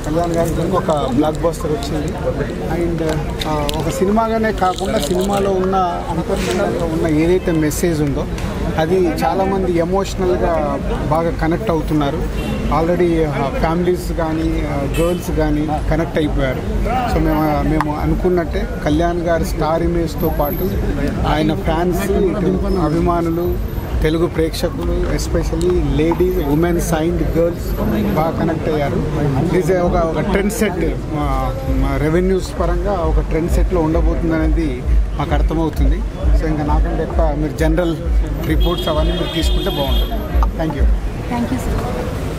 కళ్యాణ్ గారికి ఒక block buster వచ్చింది అండ్ ఆ, ఒక సినిమాగానే కాకుండా సినిమాలో ఉన్న అంతర్లీనంగా ఉన్న ఏదైతే మెసేజ్ ఉందో అది చాలామంది ఎమోషనల్గా బాగా కనెక్ట్ అవుతున్నారు ఆల్రెడీ ఫ్యామిలీస్ కానీ గర్ల్స్ కానీ కనెక్ట్ అయిపోయారు సో మేము మేము అనుకున్నట్టే కళ్యాణ్ గారి స్టార్ ఇమేజ్తో పాటు ఆయన ఫ్యాన్స్ అభిమానులు తెలుగు ప్రేక్షకులు especially ladies women signed girls బాగా కనెక్ట్ అయ్యారు ఇది ఒక ఒక ట్రెండ్ సెట్ రెవెన్యూస్ పరంగా ఒక ట్రెండ్ సెట్లో ఉండబోతుంది అనేది మాకు అర్థమవుతుంది సో ఇంకా నాకంటే ఎక్కువ మీరు జనరల్ రిపోర్ట్స్ అవన్నీ మీరు తీసుకుంటే బాగుంటుంది thank you thank you sir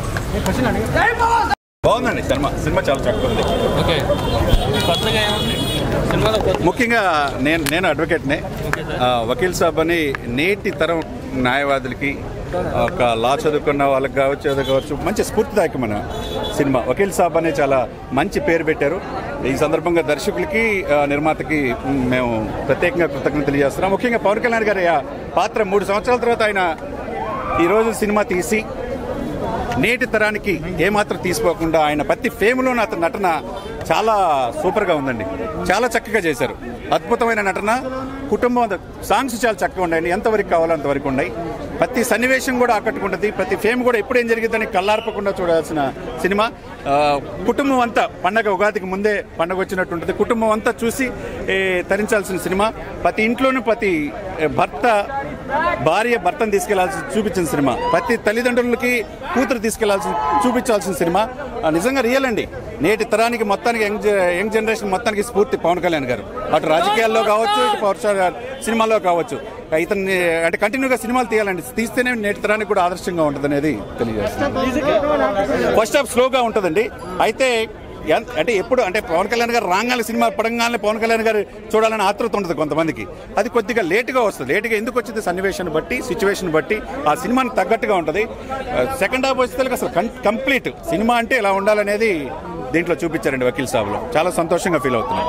బాగుందండి సినిమా సినిమా చాలా చక్కగా ఉంది ఓకే కొత్తగా ఏముంది సినిమాలో కొత్త ముఖ్యంగా నేను నేను అడ్వకేట్నే ఆ, వకీల్ సాబ్ అని నేటి తరం న్యాయవాదులకి ఒక లా చదువుకున్న వాళ్ళకి కావచ్చు ఏదో కావచ్చు మంచి స్ఫూర్తిదాయకమైన సినిమా వకీల్ సాబ్ అనే చాలా మంచి పేరు పెట్టారు ఈ సందర్భంగా దర్శకులకి ఆ, నిర్మాతకి మ్, మేము ప్రత్యేకంగా కృతజ్ఞతలు తెలియజేస్తున్నాం ముఖ్యంగా పవన్ కళ్యాణ్ గారి ఆ పాత్ర మూడు సంవత్సరాల తర్వాత ఆయన ఈరోజు సినిమా తీసి నేటి తరానికి ఏమాత్రం తీసుకోకుండా ఆయన ప్రతి ఫేమ్లోనూ అతని నటన చాలా సూపర్గా ఉందండి చాలా చక్కగా చేశారు అద్భుతమైన నటన కుటుంబం సాంగ్స్ చాలా చక్కగా ఉన్నాయండి ఎంతవరకు కావాలో అంతవరకు ఉన్నాయి ప్రతి సన్నివేశం కూడా ఆకట్టుకుంటుంది ప్రతి ఫేమ్ కూడా ఎప్పుడు ఏం జరిగిద్దని కళ్ళార్పకుండా చూడాల్సిన సినిమా ఆ, కుటుంబం అంతా పండగ ఉగాదికి ముందే పండగ వచ్చినట్టు ఉంటుంది కుటుంబం అంతా చూసి ఏ, తరించాల్సిన సినిమా ప్రతి ఇంట్లోనూ ప్రతి ఏ, భర్త భార్య భర్తను తీసుకెళ్లాల్సి చూపించిన సినిమా ప్రతి తల్లిదండ్రులకి కూతురు తీసుకెళ్లాల్సి చూపించాల్సిన సినిమా ఆ, నిజంగా రియల్ అండి నేటి తరానికి మొత్తానికి యంగ్ జ- యంగ్ జనరేషన్ మొత్తానికి స్ఫూర్తి పవన్ కళ్యాణ్ గారు అటు రాజకీయాల్లో కావచ్చు ఇటు పవర్ స్టార్ సినిమాల్లో కావచ్చు ఇతన్ని అంటే కంటిన్యూగా సినిమాలు తీయాలండి తీస్తేనే నేటి తరానికి కూడా ఆదర్శంగా ఉంటుంది అనేది తెలియజేస్తుంది ఫస్ట్ హాఫ్ స్లోగా ఉంటుందండి అయితే ఎన్- అంటే ఎప్పుడు అంటే పవన్ కళ్యాణ్ గారు రాగానే సినిమా పడంగానే పవన్ కళ్యాణ్ గారు చూడాలని ఆతృత ఉంటుంది కొంతమందికి అది కొద్దిగా లేటుగా వస్తుంది లేటుగా ఎందుకు వచ్చింది సన్నివేశాన్ని బట్టి సిచ్యువేషన్ బట్టి ఆ సినిమాని తగ్గట్టుగా ఉంటుంది సెకండ్ హాఫ్ వస్తే అసలు కంప్లీట్ సినిమా అంటే ఇలా ఉండాలనేది దీంట్లో చూపించారండి వకీల్ సాబ్లో చాలా సంతోషంగా ఫీల్ అవుతున్నాను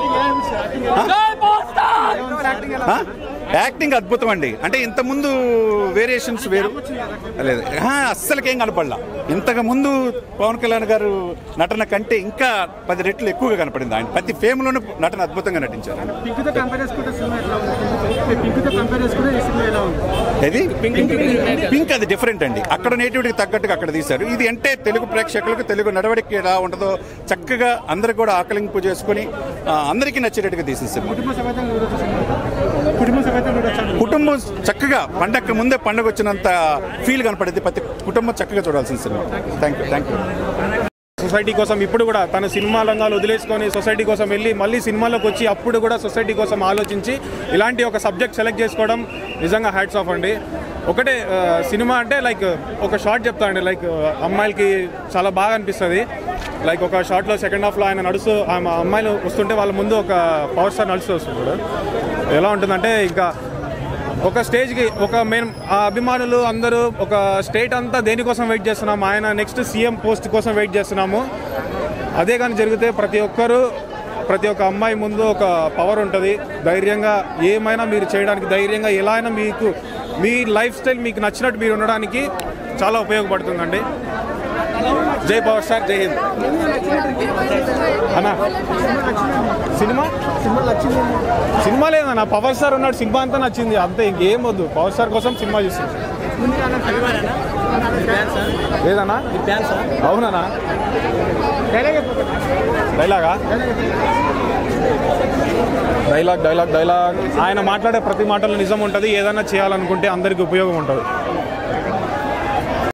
ఆ? యాక్టింగ్ అద్భుతం అండి అంటే ఇంతకుముందు వేరియేషన్స్ వేరు లేదు ఆ, అస్సలకేం కనపడలా ఇంతకు ముందు పవన్ కళ్యాణ్ గారు నటన కంటే ఇంకా పది రెట్లు ఎక్కువగా కనపడింది ఆయన ప్రతి ఫేమ్లోనూ నటన అద్భుతంగా నటించారు పింక్తో కంపేర్ చేసుకుంటే సినిమా ఎట్లా ఉంది పింక్తో కంపేర్ చేసుకుంటే ఈ సినిమా ఎలా ఉంది ఇది పింక్ అది డిఫరెంట్ అండి అక్కడ నేటివిటీకి తగ్గట్టుగా అక్కడ తీశారు ఇది అంటే తెలుగు ప్రేక్షకులకు తెలుగు నడవడికి ఎలా ఉంటుందో చక్కగా అందరు కూడా ఆకలింపు చేసుకుని ఆ, అందరికీ నచ్చేటట్టుగా తీసిన సినిమా కుటుంబ సమేతంగా చూడొచ్చు సినిమా కుటుంబ సమేతంగా చూడొచ్చు కుటుంబం చక్కగా పండగ ముందే పండగ వచ్చినంత ఫీల్ కనపడింది ప్రతి కుటుంబం చక్కగా చూడాల్సిన cinema thank you thank you society కోసం ఇప్పుడు కూడా తన సినిమా రంగాలు వదిలేసుకొని సొసైటీ కోసం వెళ్ళి మళ్ళీ సినిమాలోకి వచ్చి అప్పుడు కూడా సొసైటీ కోసం ఆలోచించి ఇలాంటి ఒక సబ్జెక్ట్ సెలెక్ట్ చేసుకోవడం నిజంగా హ్యాట్స్ ఆఫ్ అండి ఒకటే ఆ, సినిమా అంటే లైక్ ఒక షార్ట్ చెప్తా అండి లైక్ అమ్మాయిలకి చాలా బాగా అనిపిస్తుంది లైక్ ఒక షార్ట్లో సెకండ్ హాఫ్లో ఆయన నడుస్తూ ఆ అమ్మాయిలు వస్తుంటే వాళ్ళ ముందు ఒక పవర్ స్టార్ నడుస్తూ వస్తుంటాడు ఎలా ఉంటుందంటే ఇంకా ఒక స్టేజ్కి ఒక మెయిన్ ఆ అభిమానులు అందరూ ఒక స్టేట్ అంతా దేనికోసం వెయిట్ చేస్తున్నాము ఆయన నెక్స్ట్ సీఎం పోస్ట్ కోసం వెయిట్ చేస్తున్నాము అదే కానీ జరిగితే ప్రతి ఒక్కరూ ప్రతి ఒక్క అమ్మాయి ముందు ఒక పవర్ ఉంటుంది ధైర్యంగా ఏమైనా మీరు చేయడానికి ధైర్యంగా ఎలా అయినా మీకు మీ లైఫ్ స్టైల్ మీకు నచ్చినట్టు మీరు ఉండడానికి చాలా ఉపయోగపడుతుందండి జై పవర్ స్టార్ జై హింద్ అన్నా సినిమా సినిమా లేదన్న పవర్ స్టార్ ఉన్నాడు సినిమా అంతా నచ్చింది అంతే ఇంకేం వద్దు పవర్ స్టార్ కోసం సినిమా చూస్తుంది లేదన్నా అవునన్నా డైలాగా డైలాగ్ డైలాగ్ డైలాగ్ ఆయన మాట్లాడే ప్రతి మాటలో నిజం ఉంటుంది ఏదైనా చేయాలనుకుంటే అందరికీ ఉపయోగం ఉంటుంది